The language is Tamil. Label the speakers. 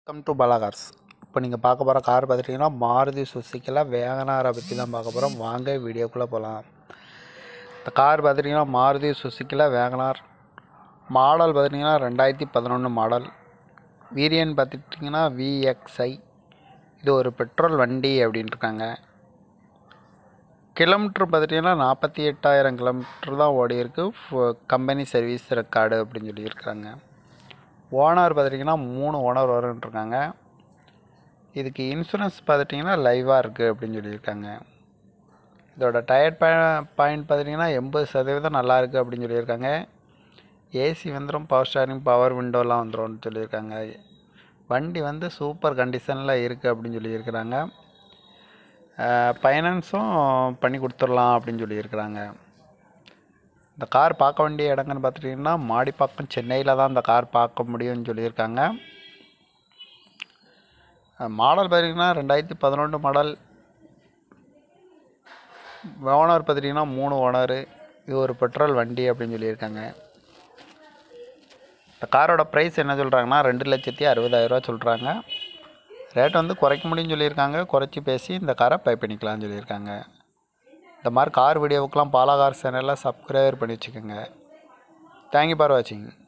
Speaker 1: வெல்கம் டு பாலாகார்ஸ் இப்போ நீங்கள் பார்க்க போகிற கார் பார்த்துட்டிங்கன்னா மாருதி சுசுக்கியில் வேகனாரை பற்றி தான் பார்க்க போகிறோம் வாங்க வீடியோக்குள்ளே போகலாம் இந்த கார் பார்த்துட்டிங்கன்னா மாருதி சுசுக்கியில் வேகனார் மாடல் பார்த்துட்டிங்கன்னா ரெண்டாயிரத்தி பதினொன்று மாடல் வீரியன் பார்த்துட்டிங்கன்னா விஎக்ஸ்ஐ இது ஒரு பெட்ரோல் வண்டி அப்படின்ட்டு இருக்காங்க கிலோமீட்ரு பார்த்துட்டிங்கன்னா நாற்பத்தி எட்டாயிரம் கிலோமீட்டர் தான் ஓடி இருக்கு கம்பெனி சர்வீஸ் ரெக்கார்டு அப்படின்னு சொல்லியிருக்கிறாங்க ஓனர் பார்த்துட்டிங்கன்னா மூணு ஓனர் வரும்ன்ட்ருக்காங்க இதுக்கு இன்சூரன்ஸ் பார்த்துட்டிங்கன்னா லைவாக இருக்குது அப்படின்னு சொல்லியிருக்காங்க இதோட டயர் பா பாயிண்ட் பார்த்துட்டிங்கன்னா எண்பது சதவீதம் நல்லா இருக்குது அப்படின்னு சொல்லியிருக்காங்க ஏசி வந்துடும் பவர் ஸ்டாரிங் பவர் விண்டோலாம் வந்துடும்னு சொல்லியிருக்காங்க வண்டி வந்து சூப்பர் கண்டிஷனில் இருக்குது அப்படின்னு சொல்லியிருக்கிறாங்க ஃபைனான்ஸும் பண்ணி கொடுத்துடலாம் அப்படின்னு சொல்லியிருக்கிறாங்க இந்த கார் பார்க்க வேண்டிய இடங்கன்னு பார்த்துட்டிங்கன்னா மாடிப்பாக்கம் சென்னையில் தான் இந்த கார் பார்க்க முடியும்னு சொல்லியிருக்காங்க மாடல் பார்த்திங்கன்னா ரெண்டாயிரத்தி பதினொன்று மாடல் ஓனர் பார்த்துட்டிங்கன்னா மூணு ஓனரு இது ஒரு பெட்ரோல் வண்டி அப்படின்னு சொல்லியிருக்காங்க இந்த காரோட ப்ரைஸ் என்ன சொல்கிறாங்கன்னா ரெண்டு லட்சத்தி அறுபதாயிரரூவா சொல்கிறாங்க ரேட் வந்து குறைக்க முடியும்னு சொல்லியிருக்காங்க குறைச்சி பேசி இந்த காரை பை பண்ணிக்கலாம்னு சொல்லியிருக்காங்க இந்த மாதிரி கார் வீடியோவுக்கெலாம் பாலா கார் சேனலில் சப்ஸ்கிரைபர் பண்ணி வச்சுக்கோங்க தேங்க்யூ ஃபார் வாட்சிங்